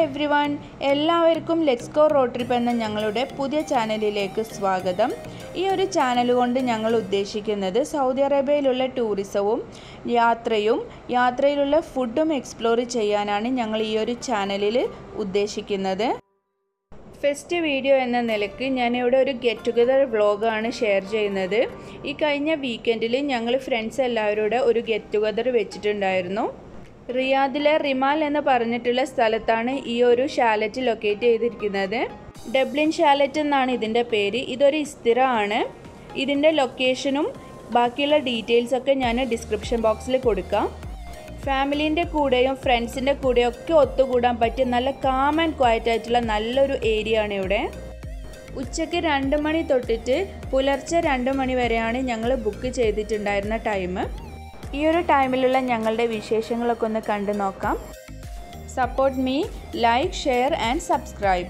every everyone എല്ലാവർക്കും let's go road trip എന്ന ഞങ്ങളുടെ പുതിയ ചാനലിലേക്ക് സ്വാഗതം ഈ ഒരു ചാനൽ കൊണ്ട് ഞങ്ങൾ ഉദ്ദേശിക്കുന്നത് സൗദി അറേബ്യയിലുള്ള ടൂറിസവും യാത്രയും യാത്രയിലുള്ള ഫുഡും എക്സ്പ്ലോർ ചെയ്യാനാണ് ഞങ്ങൾ ഈ ഒരു ചാനലിൽ ഉദ്ദേശിക്കുന്നത് ഫസ്റ്റ് വീഡിയോ എന്ന നിലയ്ക്ക് ഞാനിവിടെ ഒരു ഗെറ്റ് ടുഗദർ വ്ളോഗാണ് ഷെയർ ചെയ്യുന്നത് ഈ കഴിഞ്ഞ വീക്കെൻഡിൽ ഞങ്ങൾ ഫ്രണ്ട്സ് എല്ലാവരുടെ ഒരു ഗെറ്റ് ടുഗദർ വെച്ചിട്ടുണ്ടായിരുന്നു റിയാദിലെ റിമാൽ എന്ന് പറഞ്ഞിട്ടുള്ള സ്ഥലത്താണ് ഈ ഒരു ഷാലറ്റ് ലൊക്കേറ്റ് ചെയ്തിരിക്കുന്നത് ഡബ്ലിൻ ഷാലറ്റ് എന്നാണ് ഇതിൻ്റെ പേര് ഇതൊരു ഇസ്തിര ആണ് ഇതിൻ്റെ ലൊക്കേഷനും ബാക്കിയുള്ള ഡീറ്റെയിൽസ് ഒക്കെ ഞാൻ ഡിസ്ക്രിപ്ഷൻ ബോക്സിൽ കൊടുക്കാം ഫാമിലീൻ്റെ കൂടെയും ഫ്രണ്ട്സിൻ്റെ കൂടെയും ഒക്കെ ഒത്തുകൂടാൻ പറ്റിയ നല്ല കാം ആൻഡ് ക്വയറ്റ് ആയിട്ടുള്ള നല്ലൊരു ഏരിയ ആണ് ഇവിടെ ഉച്ചയ്ക്ക് രണ്ട് മണി തൊട്ടിട്ട് പുലർച്ചെ രണ്ട് മണി വരെയാണ് ഞങ്ങൾ ബുക്ക് ചെയ്തിട്ടുണ്ടായിരുന്ന ടൈം ഈ ഒരു ടൈമിലുള്ള ഞങ്ങളുടെ വിശേഷങ്ങളൊക്കെ ഒന്ന് കണ്ടു നോക്കാം support me like share and subscribe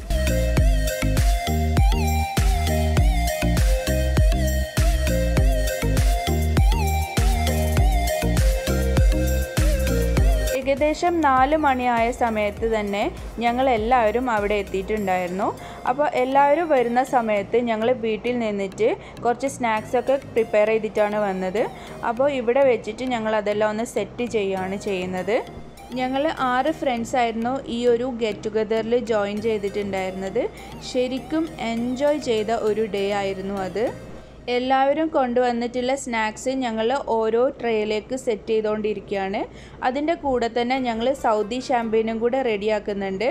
ഏകദേശം നാല് മണിയായ സമയത്ത് തന്നെ ഞങ്ങൾ എല്ലാവരും അവിടെ എത്തിയിട്ടുണ്ടായിരുന്നു അപ്പോൾ എല്ലാവരും വരുന്ന സമയത്ത് ഞങ്ങൾ വീട്ടിൽ നിന്നിട്ട് കുറച്ച് സ്നാക്സൊക്കെ പ്രിപ്പയർ ചെയ്തിട്ടാണ് വന്നത് അപ്പോൾ ഇവിടെ വെച്ചിട്ട് ഞങ്ങൾ അതെല്ലാം ഒന്ന് സെറ്റ് ചെയ്യുകയാണ് ചെയ്യുന്നത് ഞങ്ങൾ ആറ് ഫ്രണ്ട്സ് ആയിരുന്നു ഈ ഒരു ഗെറ്റ് ടുഗദറിൽ ജോയിൻ ചെയ്തിട്ടുണ്ടായിരുന്നത് ശരിക്കും എൻജോയ് ചെയ്ത ഒരു ഡേ ആയിരുന്നു അത് എല്ലാവരും കൊണ്ടുവന്നിട്ടുള്ള സ്നാക്സ് ഞങ്ങൾ ഓരോ ട്രേയിലേക്ക് സെറ്റ് ചെയ്തുകൊണ്ടിരിക്കുകയാണ് അതിൻ്റെ കൂടെ തന്നെ ഞങ്ങൾ സൗദി ഷാമ്പയിനും കൂടെ റെഡിയാക്കുന്നുണ്ട്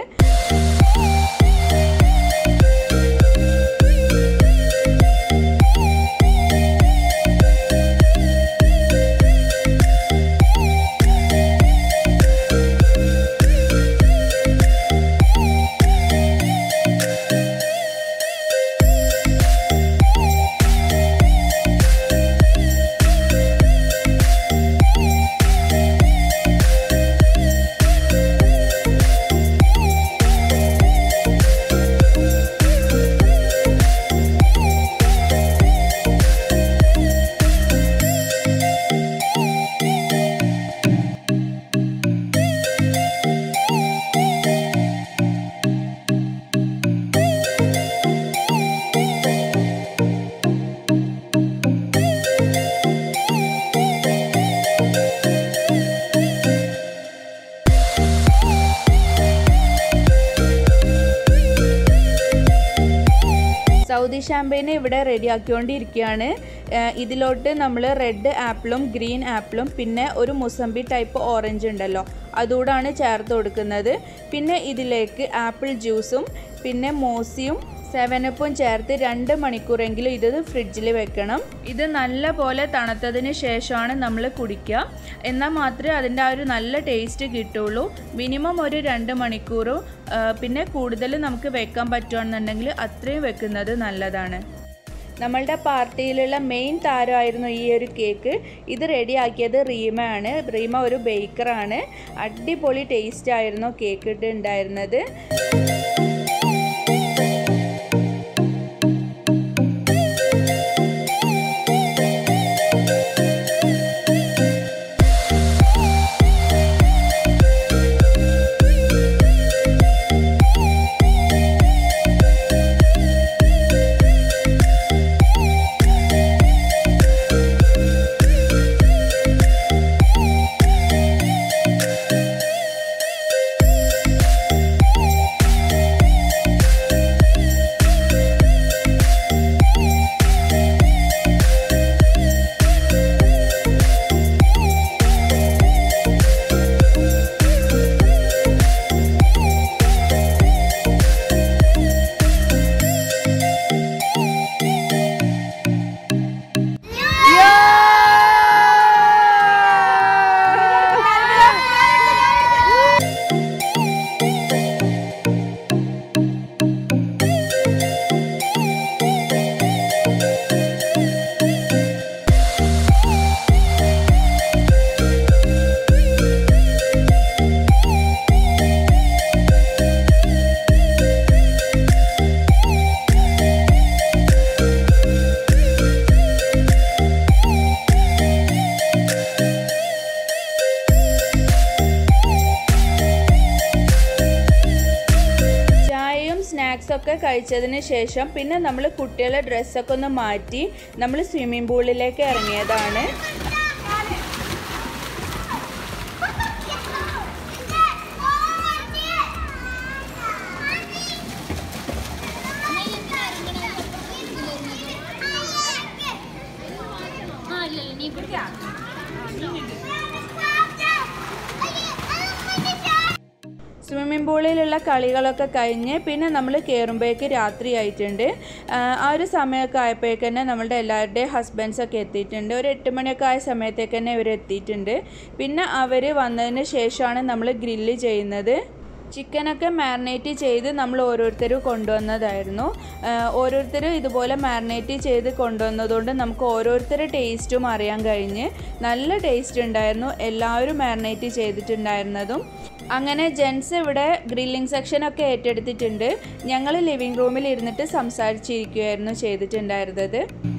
സൗദി ഷാമ്പയിന് ഇവിടെ റെഡിയാക്കിക്കൊണ്ടിരിക്കുകയാണ് ഇതിലോട്ട് നമ്മൾ റെഡ് ആപ്പിളും ഗ്രീൻ ആപ്പിളും പിന്നെ ഒരു മുസമ്പി ടൈപ്പ് ഓറഞ്ച് ഉണ്ടല്ലോ അതുകൂടാണ് ചേർത്ത് കൊടുക്കുന്നത് പിന്നെ ഇതിലേക്ക് ആപ്പിൾ ജ്യൂസും പിന്നെ മോസിയും സെവനപ്പും ചേർത്ത് രണ്ട് മണിക്കൂറെങ്കിലും ഇത് ഫ്രിഡ്ജിൽ വെക്കണം ഇത് നല്ല പോലെ തണുത്തതിന് ശേഷമാണ് നമ്മൾ കുടിക്കുക എന്നാൽ മാത്രമേ അതിൻ്റെ ആ ഒരു നല്ല ടേസ്റ്റ് കിട്ടുള്ളൂ മിനിമം ഒരു രണ്ട് മണിക്കൂറും പിന്നെ കൂടുതൽ നമുക്ക് വെക്കാൻ പറ്റുകയാണെന്നുണ്ടെങ്കിൽ അത്രയും വെക്കുന്നത് നല്ലതാണ് നമ്മളുടെ പാർട്ടിയിലുള്ള മെയിൻ താരമായിരുന്നു ഈ ഒരു കേക്ക് ഇത് റെഡിയാക്കിയത് റീമ ആണ് റീമ ഒരു ബേക്കറാണ് അടിപൊളി ടേസ്റ്റ് ആയിരുന്നു കേക്ക് ഇട്ട് ഉണ്ടായിരുന്നത് ഒക്കെ കഴിച്ചതിന് ശേഷം പിന്നെ നമ്മൾ കുട്ടികളെ ഡ്രസ്സൊക്കെ ഒന്ന് മാറ്റി നമ്മൾ സ്വിമ്മിംഗ് പൂളിലേക്ക് ഇറങ്ങിയതാണ് ആ ഇല്ല ഇല്ല നീ പിടിക്കാം സ്വിമ്മിംഗ് പൂളിലുള്ള കളികളൊക്കെ കഴിഞ്ഞ് പിന്നെ നമ്മൾ കയറുമ്പോഴേക്ക് രാത്രിയായിട്ടുണ്ട് ആ ആ ഒരു സമയമൊക്കെ ആയപ്പോഴേക്ക് തന്നെ നമ്മളുടെ എല്ലാവരുടെയും ഹസ്ബൻഡ്സൊക്കെ എത്തിയിട്ടുണ്ട് ഒരു എട്ട് മണിയൊക്കെ ആയ സമയത്തേക്ക് തന്നെ ഇവർ എത്തിയിട്ടുണ്ട് പിന്നെ അവർ വന്നതിന് ശേഷമാണ് നമ്മൾ ഗ്രില്ല് ചെയ്യുന്നത് ചിക്കനൊക്കെ മാരിനേറ്റ് ചെയ്ത് നമ്മൾ ഓരോരുത്തരും കൊണ്ടുവന്നതായിരുന്നു ഓരോരുത്തരും ഇതുപോലെ മാരിനേറ്റ് ചെയ്ത് കൊണ്ടുവന്നതുകൊണ്ട് നമുക്ക് ഓരോരുത്തരുടെ ടേസ്റ്റും അറിയാൻ കഴിഞ്ഞ് നല്ല ടേസ്റ്റ് ഉണ്ടായിരുന്നു എല്ലാവരും മാരിനേറ്റ് ചെയ്തിട്ടുണ്ടായിരുന്നതും അങ്ങനെ ജെൻസ് ഇവിടെ ഗ്രില്ലിംഗ് സെക്ഷനൊക്കെ ഏറ്റെടുത്തിട്ടുണ്ട് ഞങ്ങൾ ലിവിങ് റൂമിൽ ഇരുന്നിട്ട് സംസാരിച്ചിരിക്കുകയായിരുന്നു ചെയ്തിട്ടുണ്ടായിരുന്നത്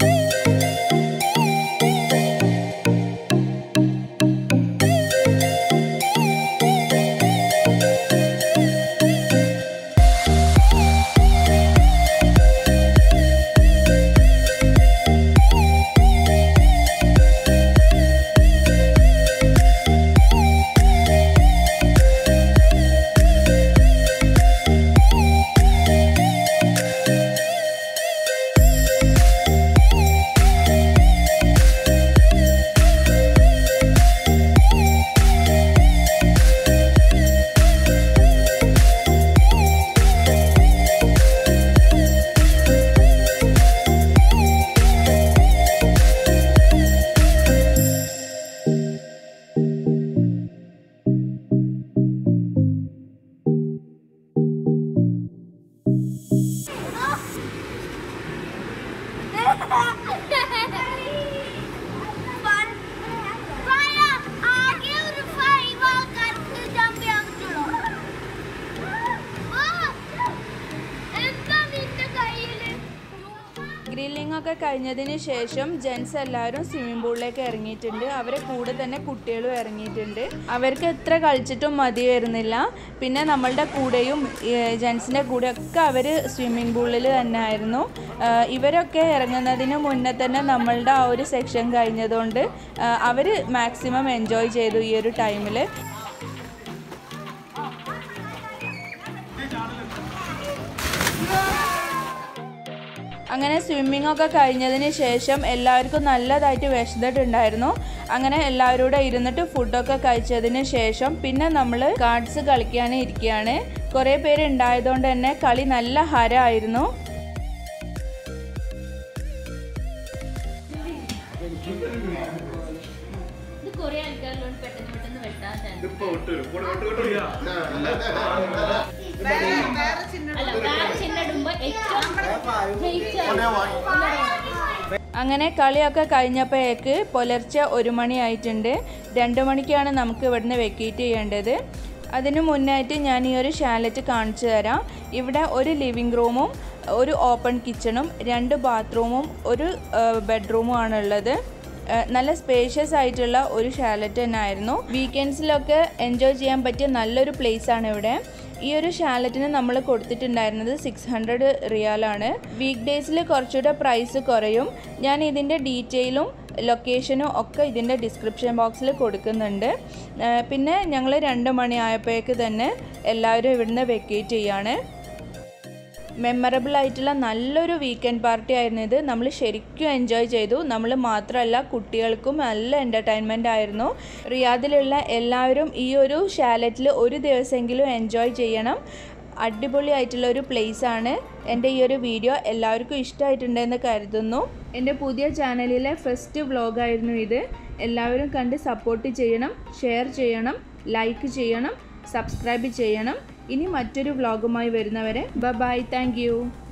ആകെ ഒരു ഫൈവ് ആൾക്കാർക്ക് ജമ്പ് ചെയ്യാൻ പറ്റുള്ളൂ എന്താ നിന്റെ കയ്യില് ഗ്രില്ലിംഗ് ഒക്കെ കഴിഞ്ഞതിന് ശേഷം ജെൻസ് എല്ലാവരും സ്വിമ്മിംഗ് പൂളിലേക്ക് ഇറങ്ങിയിട്ടുണ്ട് അവരെ കൂടെ തന്നെ കുട്ടികളും ഇറങ്ങിയിട്ടുണ്ട് അവർക്ക് എത്ര കളിച്ചിട്ടും മതി വരുന്നില്ല പിന്നെ നമ്മളുടെ കൂടെയും ജെൻസിൻ്റെ കൂടെ ഒക്കെ അവർ സ്വിമ്മിംഗ് പൂളിൽ തന്നെ ആയിരുന്നു ആ, ഇവരൊക്കെ ഇറങ്ങുന്നതിന് മുന്നേ തന്നെ നമ്മളുടെ ആ ഒരു സെക്ഷൻ കഴിഞ്ഞതുകൊണ്ട് അവർ മാക്സിമം എൻജോയ് ചെയ്തു ഈ ഒരു ടൈമിൽ അങ്ങനെ സ്വിമ്മിംഗ് ഒക്കെ കഴിഞ്ഞതിന് ശേഷം എല്ലാവർക്കും നല്ലതായിട്ട് വിശന്നിട്ടുണ്ടായിരുന്നു അങ്ങനെ എല്ലാവരും കൂടെ ഇരുന്നിട്ട് ഫുഡൊക്കെ കഴിച്ചതിന് ശേഷം പിന്നെ നമ്മൾ കാർഡ്സ് കളിക്കാൻ ഇരിക്കുകയാണ് കുറേ പേര് ഉണ്ടായതുകൊണ്ട് തന്നെ കളി നല്ല ഹരമായിരുന്നു ഇത് കുറെ ആൾക്കാരിലോട്ട് പെട്ടെന്ന് പെട്ടെന്ന് വെട്ടാൻ ചാൻസ് അല്ല വേറെ ചിഹ്നം ഇടുമ്പോ ഏറ്റവും ജയിച്ച അങ്ങനെ കളിയൊക്കെ കഴിഞ്ഞപ്പോഴേക്ക് പുലർച്ചെ ഒരു മണിയായിട്ടുണ്ട് രണ്ട് മണിക്കാണ് നമുക്ക് ഇവിടുന്ന് വെക്കേറ്റ് ചെയ്യേണ്ടത് അതിനു മുന്നായിട്ട് ഞാൻ ഈ ഒരു ഷാലറ്റ് കാണിച്ചു തരാം ഇവിടെ ഒരു ലിവിങ് റൂമും ഒരു ഓപ്പൺ കിച്ചണും രണ്ട് ബാത്റൂമും ഒരു ബെഡ്റൂമും ആണുള്ളത് ഏഹ് നല്ല സ്പേഷ്യസ് ആയിട്ടുള്ള ഒരു ഷാലറ്റ് തന്നെ ആയിരുന്നു വീക്കെൻഡ്സിലൊക്കെ എൻജോയ് ചെയ്യാൻ പറ്റിയ നല്ലൊരു പ്ലേസ് ആണ് ഇവിടെ ഈ ഒരു ഷാലറ്റിന് നമ്മൾ കൊടുത്തിട്ടുണ്ടായിരുന്നത് സിക്സ് ഹൺഡ്രഡ് റിയാലാണ് വീക്ക് ഡേയ്സിൽ കുറച്ചുകൂടെ പ്രൈസ് കുറയും ഞാൻ ഇതിൻ്റെ ഡീറ്റെയിലും ലൊക്കേഷനും ഒക്കെ ഇതിൻ്റെ ഡിസ്ക്രിപ്ഷൻ ബോക്സിൽ കൊടുക്കുന്നുണ്ട് ഏഹ് പിന്നെ ഞങ്ങൾ രണ്ട് മണിയായപ്പോഴേക്ക് തന്നെ എല്ലാവരും ഇവിടുന്ന് വെക്കേറ്റ് ചെയ്യാണ് മെമ്മറബിൾ ആയിട്ടുള്ള നല്ലൊരു വീക്കെൻഡ് പാർട്ടി ആയിരുന്നു ഇത് നമ്മൾ ശരിക്കും എൻജോയ് ചെയ്തു നമ്മൾ മാത്രമല്ല കുട്ടികൾക്കും നല്ല എൻ്റർടൈൻമെൻ്റ് ആയിരുന്നു റിയാദിലുള്ള എല്ലാവരും ഈ ഒരു ഷാലറ്റിൽ ഒരു ദിവസമെങ്കിലും എൻജോയ് ചെയ്യണം അടിപൊളിയായിട്ടുള്ള ഒരു പ്ലേസ് ആണ് എൻ്റെ ഈ ഒരു വീഡിയോ എല്ലാവർക്കും ഇഷ്ടമായിട്ടുണ്ടെന്ന് കരുതുന്നു എൻ്റെ പുതിയ ചാനലിലെ ഫസ്റ്റ് വ്ളോഗായിരുന്നു ഇത് എല്ലാവരും കണ്ട് സപ്പോർട്ട് ചെയ്യണം ഷെയർ ചെയ്യണം ലൈക്ക് ചെയ്യണം സബ്സ്ക്രൈബ് ചെയ്യണം ഇനി മറ്റൊരു വ്ളോഗുമായി വരുന്നവരെ ബ ബൈ താങ്ക് യു